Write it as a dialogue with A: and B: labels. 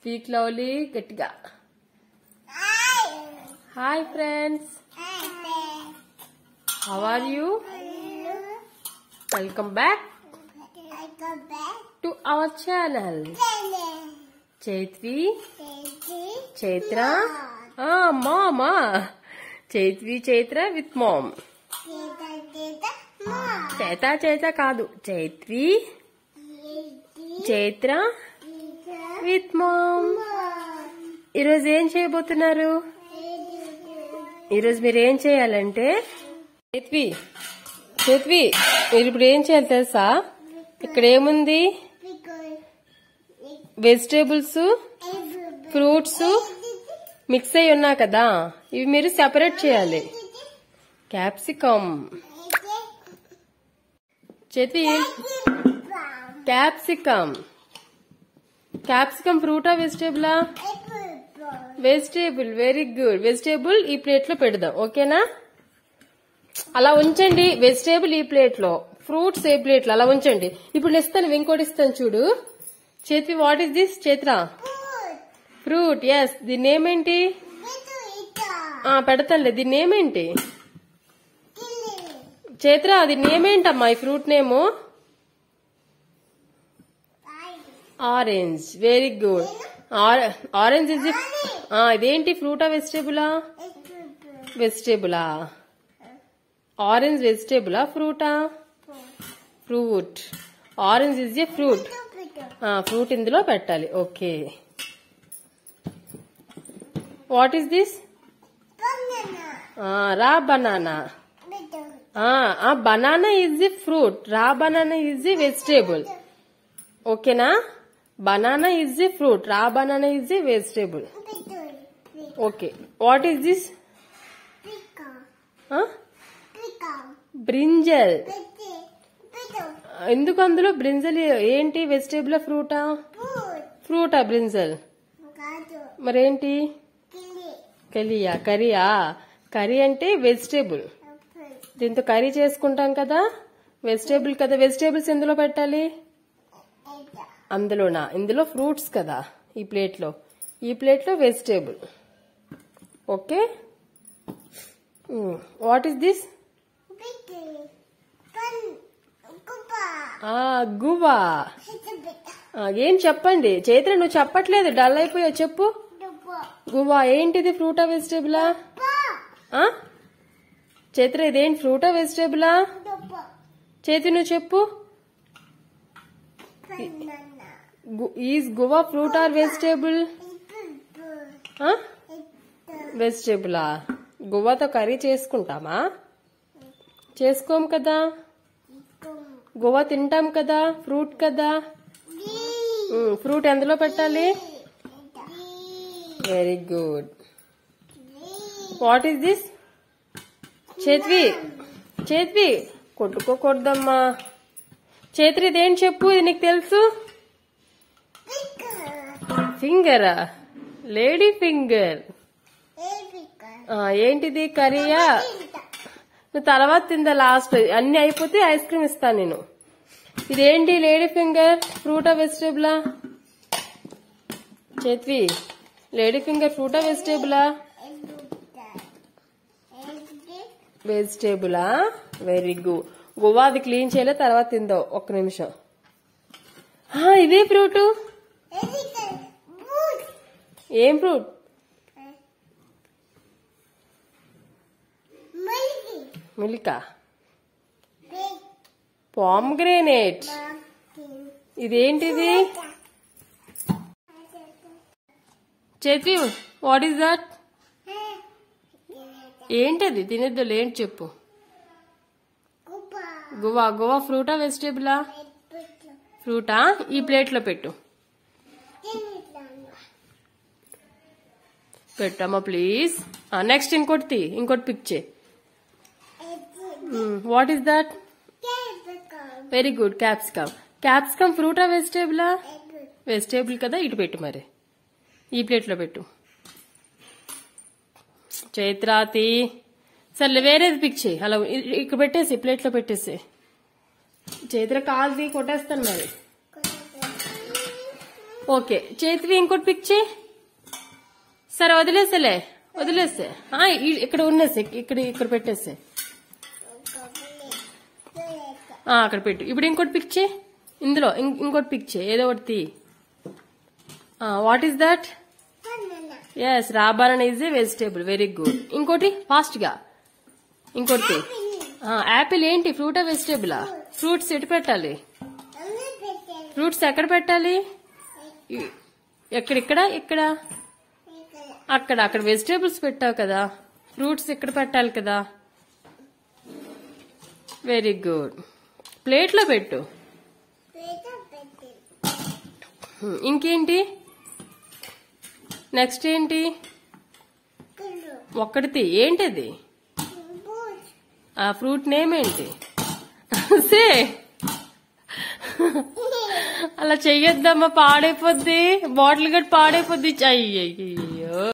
A: Speak lovely గట్టిగా hi friends how are you welcome back to our channel Chaitvi Chaitra మామా Chaitvi Chaitra with ma'am చేత చేత కాదు చైత్వి చైత్ర విత్ మామ్ ఈరోజు ఏం చేయబోతున్నారు ఈరోజు మీరు ఏం చేయాలంటే చేత్వి చేత్వి మీరు ఇప్పుడు ఏం చేయాలి తెలుసా ఇక్కడ ఏముంది వెజిటేబుల్స్ ఫ్రూట్స్ మిక్స్ అయి ఉన్నా కదా ఇవి మీరు సెపరేట్ చేయాలి క్యాప్సికమ్ చేతి క్యాప్సికమ్ క్యాప్సికమ్ ఫ్రూటా వెజిటేబులా వెజిటేబుల్ వెరీ గుడ్ వెజిటేబుల్ ఈ ప్లేట్ లో పెడదాం ఓకేనా అలా ఉంచండి వెజిటేబుల్ ఈ ప్లేట్ లో ఫ్రూట్స్ ఏ ప్లేట్ లో అలా ఉంచండి ఇప్పుడు నేను ఇస్తాను ఇంకోటి ఇస్తాను చూడు Chethi what is this Chaitra fruit yes దీని ఏమేంటి ఆ, పెడతానులే దీని నేమేంటి చేత్రా అది నేమేంటమ్మా ఈ fruit name orange very good orange is ఇదేంటి ఫ్రూటా వెజిటేబులా వెజిటేబులా ఆరెంజ్ వెజిటేబులా ఫ్రూటా fruit orange is a fruit fruit ఇందులో పెట్టాలి ఓకే వాట్ ఈస్ దిస్ రా banana banana is a fruit రా బనానా ఈజ్ ఎ వెజిటేబుల్ ఓకేనా బనానా ఈజ్ ఎ ఫ్రూట్ రా banana is a vegetable okay what is this brinjal ఎందుకు అందులో brinjal ఏంటి vegetable ఫ్రూటా ఫ్రూటా బ్రింజల్ మరేంటి కలియా కర్రీయా కర్రీ అంటే వెజిటేబుల్ దీంతో కర్రీ చేసుకుంటాం కదా వెజిటేబుల్ కదా వెజిటేబుల్స్ ఎందులో పెట్టాలి అందులోనా ఇందులో ఫ్రూట్స్ కదా ఈ ప్లేట్ లో ఈ ప్లేట్ లో vegetable okay what is this guava ఆ, ఏం చెప్పండి చైత్ర నువ్వు చెప్పట్లేదు డల్ అయిపోయావు చెప్పు గువా ఏంటిది ఫ్రూటా వెజిటేబులా ఆ? చైత్ర ఇదేంటి ఫ్రూటా వెజిటేబులా చేతి నువ్వు చెప్పు is guava fruit or vegetable వెజిటేబులా గువ్వాతో కర్రీ చేసుకుంటామా చేసుకోము కదా గువ్వ తింటాం కదా ఫ్రూట్ కదా ఉమ్, ఫ్రూట్ ఎందులో పెట్టాలి very good what is this Chaitvi Chaitvi కొట్టుకోకూడదమ్మా చేత్రి ఇదేంటి చెప్పు ఇది నీకు తెలుసు ఫింగరా లేడీ ఫింగర్ ఆ, ఏంటిది కర్రీయా నువ్వు తర్వాత తిందా లాస్ట్ అన్ని అయిపోతే ఐస్ క్రీమ్ ఇస్తాను నేను ఇదేంటి లేడీ ఫింగర్ ఫ్రూటా వెజిటేబులా చేత్వి లేడీ ఫింగర్ ఫ్రూటా వెజిటేబులా వెజిటేబులా వెరీ గుడ్ గువ్వా అది క్లీన్ చేయలే తర్వాత తిందాం ఒక్క నిమిషం ఆ, ఇదే ఫ్రూట్ ఏం ఫ్రూట్ మిల్కా పామ్గ్రేనేట్ ఇదేంటిది చేతి వాట్ ఈస్ దట్ ఏంటది తినేద్దు ఏంటి చెప్పు గువా గువా ఫ్రూటా వెజిటేబులా ఫ్రూటా ఈ ప్లేట్లో పెట్టు పెట్టమ్మా ప్లీజ్ నెక్స్ట్ ఇంకోటి తీ ఇంకోటి పిక్ చే what is that very good capsicum capsicum ఫ్రూటా వెజిటేబులా వెజిటేబుల్ కదా ఇటు పెట్టు మరి ఈ ప్లేట్లో పెట్టు చైత్రాతి సర్లే వేరేది పిక్ చేయి అలా ఇ- ఇక్కడ పెట్టేసి ప్లేట్లో పెట్టేసి చైత్ర కాల్ది కొట్టేస్తాను మరి ఓకే చేతివి ఇంకోటి పిక్ చేయి సరే వదిలేసేలే వదిలేసే ఆ, ఈ- ఇక్కడ ఉన్నేసే ఇక్కడ ఇక్కడ పెట్టేసే ఆ, అక్కడ పెట్టు ఇప్పుడు ఇంకోటి పిక్ చేయి ఇందులో ఇం- ఇంకోటి పిక్ చేయి ఏదో ఒకటి తీ వాట్ ఈస్ దట్ ఎస్ రాబారన్ is a vegetable very good ఇంకోటి ఫాస్ట్ గా ఇంకోటి తీ. ఆ, యాపిల్ ఏంటి ఫ్రూటా వెజిటేబులా ఫ్రూట్స్ ఎటు పెట్టాలి ఫ్రూట్స్ ఎక్కడ పెట్టాలి ఈ- ఎక్కడ ఇక్కడ ఇక్కడ అక్కడ అక్కడ వెజిటేబుల్స్ పెట్టావు కదా ఫ్రూట్స్ ఇక్కడ పెట్టాలి కదా వెరీ గుడ్ ప్లేట్లో పెట్టు హ్మ్, ఇంకేంటి నెక్స్ట్ ఏంటి ఒక్కడిది ఏంటిది ఆ ఫ్రూట్ నేమ్ ఏంటి సే అలా చెయ్యొద్దమ్మా పాడైపోద్ది బాటిల్ గట్ పాడైపోద్ది అయ్యయ్యో